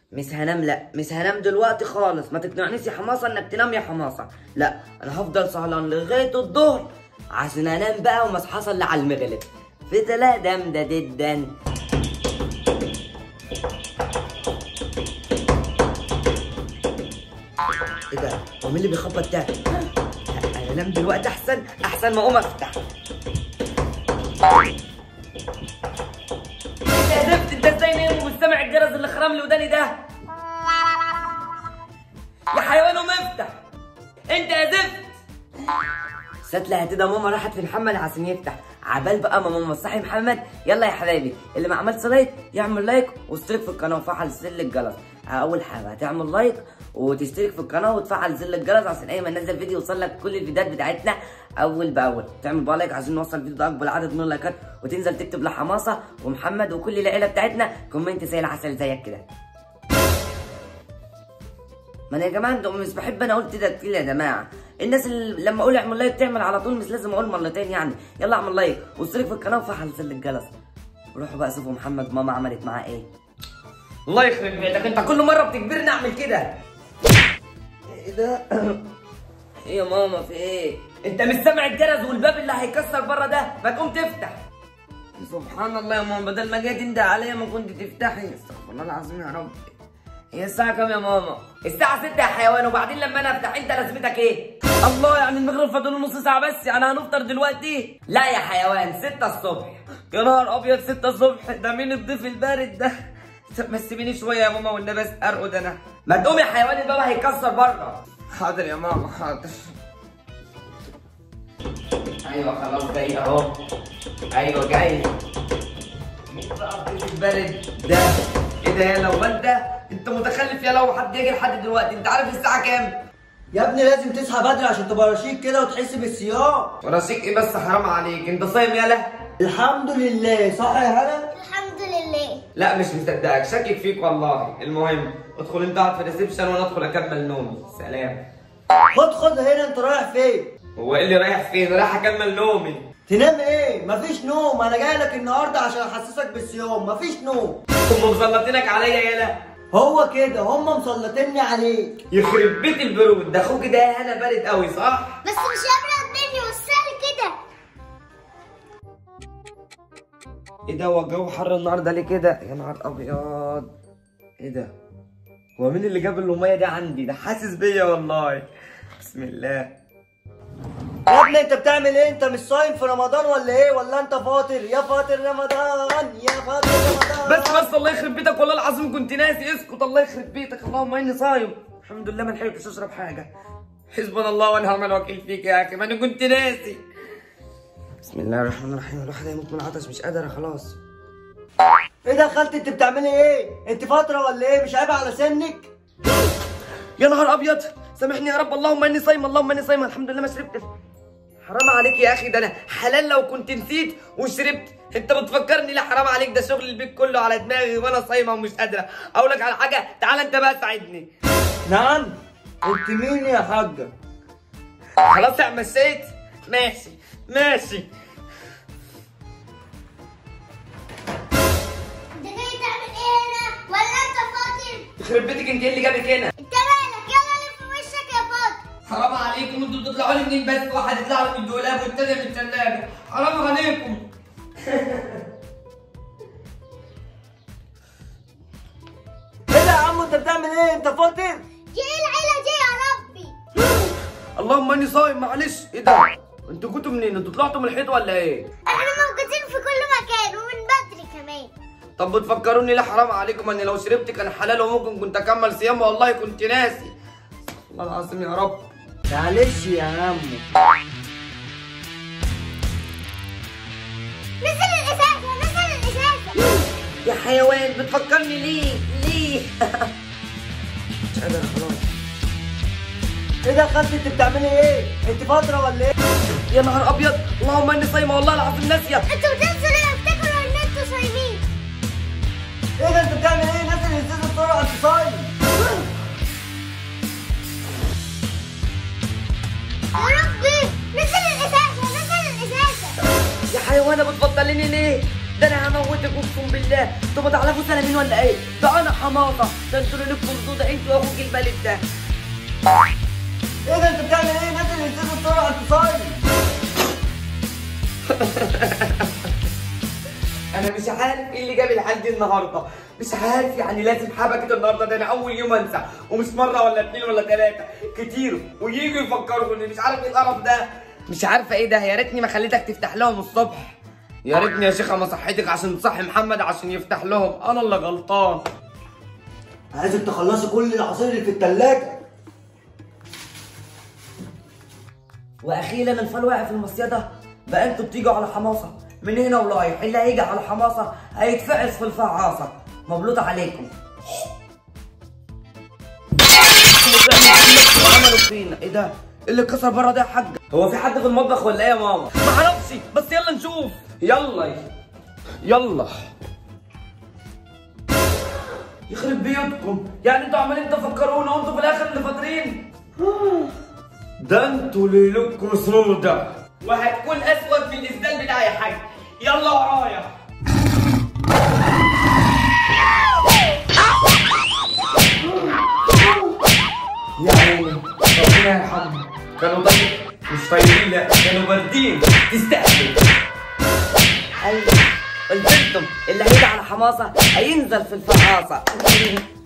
مش هنام لا مش هنام دلوقتي خالص ما تقنعنيش يا حماصه انك تنام يا حماصه لا انا هفضل سهران لغايه الظهر عشان انام بقى وما اصحاش الا على المغرب فتلا جامده جدا ايه ده هو مين اللي بيخبط ده انا انام دلوقتي احسن احسن ما اقوم افتح انت يا زفت انت ازاي نايم ومش سامع الجرس اللي خرم لي وداني ده يا حيوان قوم افتح انت يا زفت ستلة هتدا ماما راحت لمحمد عشان يفتح عبال بقى ما ماما صحي محمد يلا يا حبايبي اللي ما عملش لايك يعمل لايك واشترك في القناه وفعل زر الجرس اول حاجه هتعمل لايك وتشترك في القناه وتفعل زر الجرس عشان اي ما ننزل فيديو يوصل لك كل الفيديوهات بتاعتنا اول باول تعمل بقى لايك عايزين نوصل الفيديو ده اكبر عدد من اللايكات وتنزل تكتب لحماصه ومحمد وكل العيله بتاعتنا كومنت زي العسل زيك كده ما انا يا جماعه انتوا مش بحب انا قلت ده كتير يا جماعه الناس اللي لما اقول اعمل لايك تعمل على طول مش لازم اقول مرتين يعني يلا اعمل لايك واشترك في القناه وفعل زر الجرس روحوا بقى شوفوا محمد ماما عملت معاه ايه الله يخرب بيتك انت كل مره بتجبرني اعمل كده ايه ده ايه يا ماما في ايه انت مش سامع الجرس والباب اللي هيكسر بره ده ما تقوم تفتح سبحان الله يا ماما بدل ما جاي تندى عليا ما كنت تفتحي استغفر الله العظيم يا رب هي الساعة كام يا ماما؟ الساعة 6 يا حيوان وبعدين لما انا افتح انت لازمتك ايه؟ الله يعني المغرب فاضل نص ساعة بس يعني هنفطر دلوقتي؟ لا يا حيوان 6 الصبح يا نهار ابيض 6 الصبح ده مين الضيف البارد ده؟ ما تسيبيني شوية يا ماما والنبي بس ارقد انا ما تقوم يا حيوان الباب هيكسر بره حاضر يا ماما حاضر ايوه خلاص جاي اهو ايوه جاي مين بقى الضيف البارد ده؟ ايه ده يا لو انت انت متخلف يا لو حد يجي لحد دلوقتي انت عارف الساعه كام يا ابني لازم تصحى بدري عشان تبقى رشيق كده وتحس بالصيام وراسيك ايه بس حرام عليك انت صايم يالا الحمد لله صح يا هلا الحمد لله لا مش مصدقك شاكك فيك والله المهم ادخل انت اقعد في الريسبشن وانا ادخل اكمل نومي سلام خد خد هنا انت رايح فين هو ايه اللي رايح فين رايح اكمل نومي تنام ايه مفيش نوم انا جاي لك النهارده عشان احسسك بالصيام مفيش نوم هم مسلطينك عليا يالا هو كده هم مسلطيني عليك يخرب بيت البرود ده اخوك ده انا بارد قوي صح بس مش هبرد مني والسهل كده ايه ده هو الجو حر النهارده ليه كده يا نهار ابيض ايه ده هو مين اللي جاب الأمية دي عندي ده حاسس بيا والله بسم الله يا ابني انت بتعمل ايه انت مش صايم في رمضان ولا ايه ولا انت فاطر يا فاطر رمضان يا فاطر رمضان بس بس الله يخرب بيتك والله العظيم كنت ناسي اسكت الله يخرب بيتك اللهم اني صايم الحمد لله ما لحقتش اشرب حاجه حسبنا الله ونعم الوكيل فيك يا اخي ما انا كنت ناسي بسم الله الرحمن الرحيم الواحد هيموت من العطش مش قادر خلاص ايه ده يا خالتي انت بتعملي ايه انت فاطره ولا ايه مش عيب على سنك يا نهار ابيض سامحني يا رب اللهم اني صايم اللهم اني صايم الحمد لله ما شربت حرام عليك يا اخي ده انا حلال لو كنت نسيت وشربت انت بتفكرني لا حرام عليك ده شغل البيت كله على دماغي وانا صايمه ومش قادره اقول لك على حاجه تعال انت بقى ساعدني نعم انت مين يا حاجه خلاص يا مشيت ماشي ماشي انت جاي تعمل ايه هنا ولا انت فاطر يخرب بيتك انت ايه اللي جابك هنا انت مالك يلا لف وشك يا فاطر حرام عليكم انتوا بتطلعوا لي منين بس واحد يطلع لي من الدولاب والتاني من الثلاجه حرام عليكم ايه ده يا عم انت بتعمل ايه انت فاطر دي ايه العيله دي يا ربي اللهم اني صايم معلش ايه ده انتوا كنتوا منين انتوا طلعتوا من الحيط ولا ايه احنا موجودين في كل مكان ومن بدري كمان طب بتفكروني لا حرام عليكم اني لو شربت كان حلال وممكن كنت اكمل صيام والله كنت ناسي الله العظيم يا رب معلش يا عم نزل الازازه نزل الازازه يا حيوان بتفكرني ليه ليه مش قادر خلاص ايه ده يا خالتي انت بتعملي ايه انت فاطره ولا ايه يا نهار ابيض اللهم اني صايمه والله العظيم ناسيه انتوا بتنسوا ليه افتكروا ان انتوا صايمين ايه ده انت بتعمل ايه نزل الازازه بسرعه انت صايم يا ربي نزل الازازه نزل الازازه يا حيوانه بتفضليني ليه ده انا هموتك اقسم بالله انتوا ما تعرفوا انا مين ولا ايه ده انا حماقه ده انتوا اللي لكم ده انتوا واخوك البلد ده ايه ده انت بتعمل ايه نازل انزلوا بسرعه انت صايم انا مش عارف ايه اللي جاب الحال دي النهارده مش عارف يعني لازم حبكة النهارده ده انا اول يوم انسى ومش مره ولا اتنين ولا تلاته كتير وييجوا يفكروني مش عارف ايه القرف ده مش عارفه ايه ده يا ريتني ما خليتك تفتح لهم الصبح يا ريتني يا شيخه ما صحيتك عشان تصحي محمد عشان يفتح لهم انا اللي غلطان عايزك تخلصي كل العصير اللي في التلاجة واخيرا الفال واقع في المصيده بقى انتوا بتيجوا على حماصه من هنا ورايح اللي هيجي على حماصه هيتفعس في الفعاصه مبلوط عليكم عملوا فينا ايه ده؟ إيه اللي اتكسر بره ده يا حاج؟ هو في حد في المطبخ ولا ايه يا ماما؟ ما اعرفش بس يلا نشوف يلا يلا يخرب بيوتكم يعني انتوا عمالين تفكرونا وانتوا في الاخر اللي فاطرين ده انتوا ليلكم سودة وهتكون اسود من الاسدال بتاعي يا حاج يلا ورايا يا عيني ربنا يرحمهم كانوا ضيق مش طيبين لا كانوا باردين تستاهلوا ايوه قلت لكم اللي هيجي على حماصه هينزل في الفعاصه